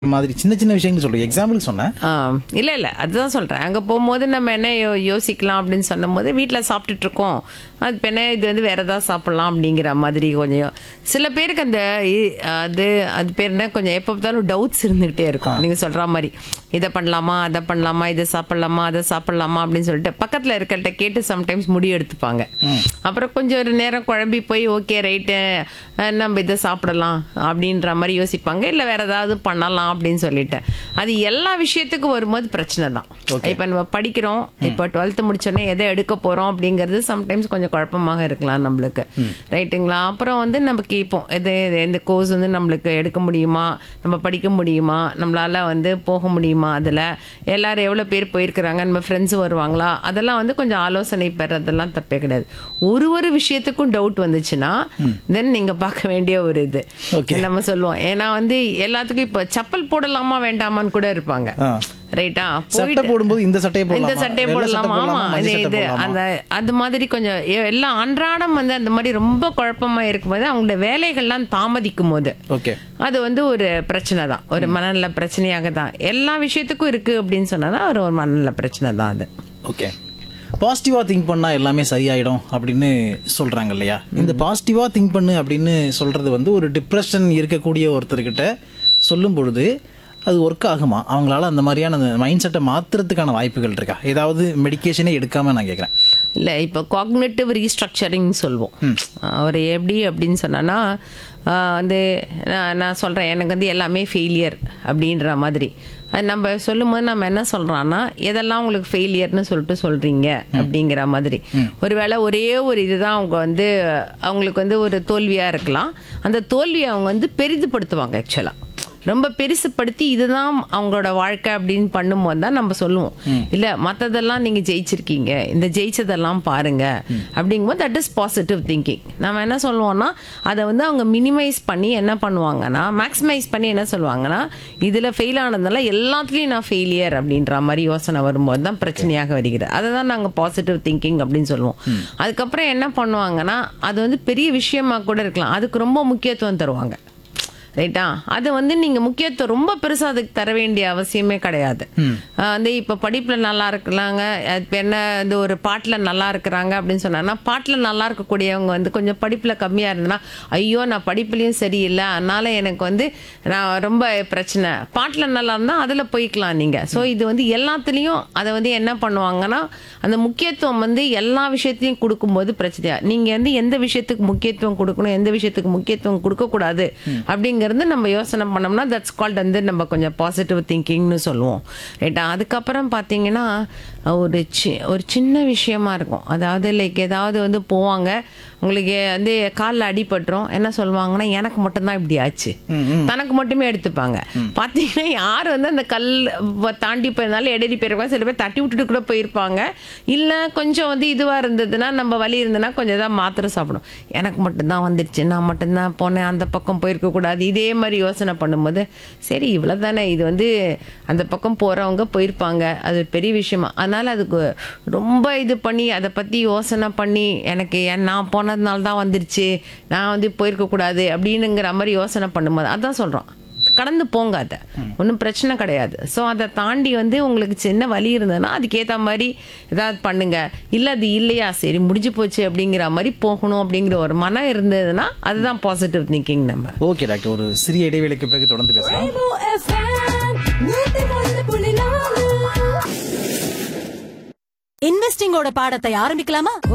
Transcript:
மாதிரி சின்ன சின்ன விஷயங்கள் சொல்றேன் எக்ஸாம்பிள் சொன்னேன் ஆ, இல்ல இல்ல அதுதான் சொல்றேன் அங்க போகும்போது நம்ம என்ன யோ யோசிக்கலாம் அப்படின்னு சொன்னும்போது வீட்ல சாப்பிட்டுட்டு இருக்கோம் அது இப்ப என்ன இது வந்து வேற ஏதாவது சாப்பிடலாம் அப்படிங்கிற மாதிரி கொஞ்சம் சில பேருக்கு அந்த இ- அது அது பேர் என்ன கொஞ்சம் எப்போ பார்த்தாலும் டவுட்ஸ் இருந்துகிட்டே இருக்கும் நீங்க சொல்ற மாதிரி இதை பண்ணலாமா அதை பண்ணலாமா இதை சாப்பிடலாமா அதை சாப்பிடலாமா அப்படின்னு சொல்லிட்டு பக்கத்துல இருக்கள்கிட்ட கேட்டு சம்டைம்ஸ் முடிவு எடுத்துப்பாங்க அப்புறம் கொஞ்சம் ஒரு நேரம் குழம்பி போய் ஓகே ரைட்டு நம்ம இதை சாப்பிடலாம் அப்படின்ற மாதிரி யோசிப்பாங்க இல்லை வேற ஏதாவது பண்ணலாம் அப்படின்னு சொல்லிட்டு அது எல்லா விஷயத்துக்கும் வரும்போது பிரச்சனை தான் இப்போ நம்ம படிக்கிறோம் இப்போ டுவெல்த்து முடிச்சோடனே எதை எடுக்க போறோம் அப்படிங்கிறது சம்டைம்ஸ் கொஞ்சம் குழப்பமாக இருக்கலாம் நம்மளுக்கு ரைட்டுங்களா அப்புறம் வந்து நம்ம கேட்போம் எது எது- எந்த கோர்ஸ் வந்து நம்மளுக்கு எடுக்க முடியுமா நம்ம படிக்க முடியுமா நம்மளால வந்து போக முடியுமா அதில் எல்லாரும் எவ்வளோ பேர் போயிருக்கிறாங்க நம்ம ஃப்ரெண்ட்ஸ் வருவாங்களா அதெல்லாம் வந்து கொஞ்சம் ஆலோசனை பெறதெல்லாம் தப்பே கிடையாது ஒரு ஒரு விஷயத்துக்கும் டவுட் வந்துச்சுன்னா தென் நீங்க பார்க்க வேண்டிய ஒரு இது Okay. நம்ம சொல்லுவோம் ஏன்னா வந்து எல்லாத்துக்கும் இப்போ செப்பல் போடலாமா வேண்டாமான்னு கூட இருப்பாங்க ஆ. ரைட்டா சட்டை போடும்போது இந்த சட்டையை இந்த போடலாமா? சட்டையை வெள்ளை சட்டை போடலாமா ஆமா போடலாமா? மஞ்சள் இது சட்டை இது போடலாமா? அந்த அது மாதிரி கொஞ்சம் எ- எல்லாம் அன்றாடம் வந்து அந்த மாதிரி ரொம்ப குழப்பமா இருக்கும்போது அவங்களோட வேலைகள்லாம் தாமதிக்கும் போது ஓகே அது வந்து ஒரு பிரச்சனை தான் ஒரு மனநல பிரச்சனையாக தான் எல்லா விஷயத்துக்கும் இருக்கு அப்படின்னு சொன்னா தான் ஒரு ஒரு மனநல பிரச்சனை தான் அது ஓகே பாசிட்டிவாக திங்க் பண்ணால் எல்லாமே சரியாயிடும் அப்படின்னு சொல்கிறாங்க இல்லையா இந்த பாசிட்டிவாக திங்க் பண்ணு அப்படின்னு சொல்கிறது வந்து ஒரு டிப்ரெஷன் இருக்கக்கூடிய ஒருத்தர்கிட்ட சொல்லும் பொழுது அது ஒர்க் ஆகுமா அவங்களால அந்த மாதிரியான அந்த மைண்ட் செட்டை மாற்றுறதுக்கான வாய்ப்புகள் இருக்கா ஏதாவது மெடிக்கேஷனே எடுக்காமல் நான் கேட்குறேன் இல்லை இப்போ காக்னேட்டிவ் ரீஸ்ட்ரக்சரிங் சொல்வோம் அவர் எப்படி அப்படின்னு சொன்னான்னா ஆஹ் வந்து நான் நான் சொல்கிறேன் எனக்கு வந்து எல்லாமே ஃபெயிலியர் அப்படின்ற மாதிரி அது நம்ம சொல்லும்போது நம்ம என்ன சொல்கிறோன்னா எதெல்லாம் உங்களுக்கு ஃபெயிலியர்னு சொல்லிட்டு சொல்கிறீங்க அப்படிங்கிற மாதிரி ஒருவேளை ஒரே ஒரு இதுதான் அவங்க வந்து அவங்களுக்கு வந்து ஒரு தோல்வியாக இருக்கலாம் அந்த தோல்வியை அவங்க வந்து பெரிதுபடுத்துவாங்க ஆக்சுவலாக ரொம்ப பெருசுப்படுத்தி இதுதான் அவங்களோட வாழ்க்கை அப்படின்னு பண்ணும்போது தான் நம்ம சொல்லுவோம் இல்ல மத்ததெல்லாம் நீங்க ஜெயிச்சிருக்கீங்க இந்த ஜெயிச்சதெல்லாம் பாருங்க அப்படிங்கும்போது தட் இஸ் பாசிட்டிவ் திங்கிங் நம்ம என்ன சொல்லுவோம்னா அதை வந்து அவங்க மினிமைஸ் பண்ணி என்ன பண்ணுவாங்கன்னா மேக்ஸிமைஸ் பண்ணி என்ன சொல்லுவாங்கன்னா இதுல ஃபெயில் ஆனதுனால எல்லாத்துலயும் நான் ஃபெயிலியர் அப்படின்ற மாதிரி யோசனை வரும்போது தான் பிரச்சனையாக வருகிறது அதை தான் நாங்க பாசிட்டிவ் திங்கிங் அப்படின்னு சொல்லுவோம் அதுக்கப்புறம் என்ன பண்ணுவாங்கன்னா அது வந்து பெரிய விஷயமா கூட இருக்கலாம் அதுக்கு ரொம்ப முக்கியத்துவம் தருவாங்க ரைட்டா அது வந்து நீங்க முக்கியத்துவம் ரொம்ப பெருசா அதுக்கு தர வேண்டிய அவசியமே கிடையாது ஆஹ் வந்து இப்ப படிப்புல நல்லா இருக்கலாங்க இப்ப என்ன இந்த ஒரு பாட்டுல நல்லா இருக்கிறாங்க அப்படின்னு சொன்னாங்கன்னா பாட்டுல நல்லா இருக்கக்கூடியவங்க வந்து கொஞ்சம் படிப்புல கம்மியா இருந்தனா ஐயோ நான் படிப்புலயும் சரியில்லை அதனால எனக்கு வந்து நான் ரொம்ப பிரச்சனை பாட்டுல நல்லா இருந்தா அதுல போய்க்கலாம் நீங்க சோ இது வந்து எல்லாத்துலயும் அதை வந்து என்ன பண்ணுவாங்கன்னா அந்த முக்கியத்துவம் வந்து எல்லா விஷயத்தையும் கொடுக்கும்போது பிரச்சனையா நீங்க வந்து எந்த விஷயத்துக்கு முக்கியத்துவம் கொடுக்கணும் எந்த விஷயத்துக்கு முக்கியத்துவம் கொடுக்க கூடாது அப்படிங்கிறது நம்ம யோசனை பண்ணோம்னா தட்ஸ் கால்ட் வந்து நம்ம கொஞ்சம் பாசிட்டிவ் திங்கிங்னு சொல்லுவோம் ரைட்டா அதுக்கப்புறம் பார்த்தீங்கன்னா ஒரு சி ஒரு சின்ன விஷயமா இருக்கும் அதாவது லைக் ஏதாவது வந்து போவாங்க உங்களுக்கு வந்து காலில் அடிபட்டுரும் என்ன சொல்லுவாங்கன்னா எனக்கு மட்டும்தான் இப்படி ஆச்சு தனக்கு மட்டுமே எடுத்துப்பாங்க பார்த்தீங்கன்னா யார் வந்து அந்த கல் வ- தாண்டி போயிருந்தாலும் எடறி போயிருப்பாங்க சில பேர் தட்டி விட்டுட்டு கூட போயிருப்பாங்க இல்லை கொஞ்சம் வந்து இதுவாக இருந்ததுன்னா நம்ம வலி இருந்ததுன்னா கொஞ்சம் தான் மாத்திரை சாப்பிடும் எனக்கு மட்டும்தான் வந்துடுச்சு நான் மட்டும்தான் போனேன் அந்த பக்கம் போயிருக்க கூடாது இதே மாதிரி யோசனை பண்ணும்போது சரி இவ்வளோ தானே இது வந்து அந்த பக்கம் போகிறவங்க போயிருப்பாங்க அது ஒரு பெரிய விஷயமா அதனால அதுக்கு ரொம்ப இது பண்ணி அதை பற்றி யோசனை பண்ணி எனக்கு ஏன் நான் போனதுனால தான் வந்துருச்சு நான் வந்து போயிருக்க கூடாது அப்படின்னுங்கிற மாதிரி யோசனை பண்ணும்போது அதான் சொல்கிறோம் கடந்து போங்க அதை ஒன்றும் பிரச்சனை கிடையாது ஸோ அதை தாண்டி வந்து உங்களுக்கு சின்ன வலி இருந்ததுன்னா அதுக்கேற்ற மாதிரி ஏதாவது பண்ணுங்க இல்லை அது இல்லையா சரி முடிஞ்சு போச்சு அப்படிங்கிற மாதிரி போகணும் அப்படிங்கிற ஒரு மனம் இருந்ததுன்னா அதுதான் பாசிட்டிவ் திங்கிங் நம்ம ஓகே டாக்டர் ஒரு சிறிய இடைவேளைக்கு பிறகு தொடர்ந்து பேசலாம் Rainbow FM, நூத்தி ஒன்று புள்ளி நாலு. இன்வெஸ்டிங்கோட பாடத்தை ஆரம்பிக்கலாமா